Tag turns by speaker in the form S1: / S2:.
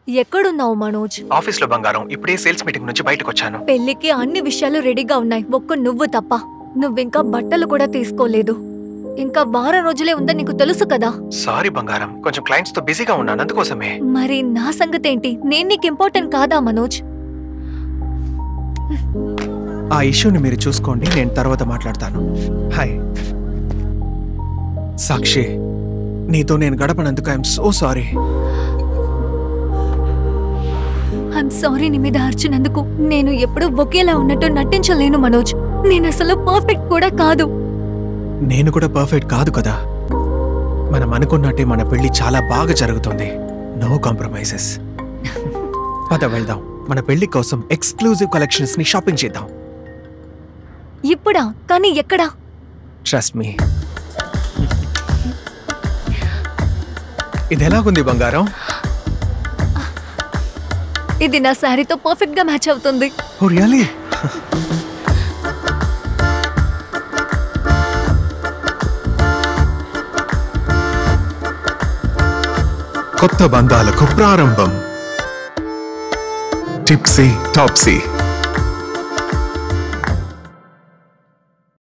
S1: ఎక్కడున్నావు మనోజ్
S2: ఆఫీస్ లో బంగారం ఇప్పుడే సేల్స్ మీటింగ్ నుంచి బయటకు వచ్చాను
S1: పెళ్లికి అన్ని విషయాలు రెడీగా ఉన్నాయి ఒక్క నువ్వు తప్ప నువ్వింకా బట్టలు కూడా తీసుకోలేదు ఇంకా వారం రోజులే ఉందని నీకు తెలుసు కదా
S2: సారీ బంగారం కొంచెం క్లయింట్స్ తో బిజీగా ఉన్నాను అందుకోసమే
S1: మరి నా సంగతేంటి నేను నీకు ఇంపార్టెంట్ కాదా మనోజ్
S3: ఆ ఇష్యూని మీరు చూసుకోండి నేను తర్వాత మాట్లాడతాను హాయ్ సాక్షి నీతో నేను గడపనందుకు I'm so sorry
S1: I'm sorry నీ మీద అర్చినందుకు నేను ఎప్పుడూ ఒకేలా ఉన్నట్టు నటించలేను మనోజ్ నేను అసలు పర్ఫెక్ట్ కూడా కాదు
S3: నేను కూడా పర్ఫెక్ట్ కాదు కదా మనం అనుకున్నట్టే మన పెళ్లి చాలా బాగా జరుగుతుంది నో కాంప్రమైజెస్ పద వెళ్దాం మన పెళ్లి కోసం ఎక్స్క్లూజివ్ కలెక్షన్స్ ని షాపింగ్ చేద్దాం
S1: ఇప్పుడా కానీ ఎక్కడా
S3: ట్రస్ట్ మీ ఇది ఎలాగుంది బంగారం
S1: ఇది నా శారీతో పర్ఫెక్ట్ గా మ్యాచ్ అవుతుంది
S3: ఓ రియలీ
S4: కొత్త బంధాలకు ప్రారంభం టిప్సీ టాప్సీ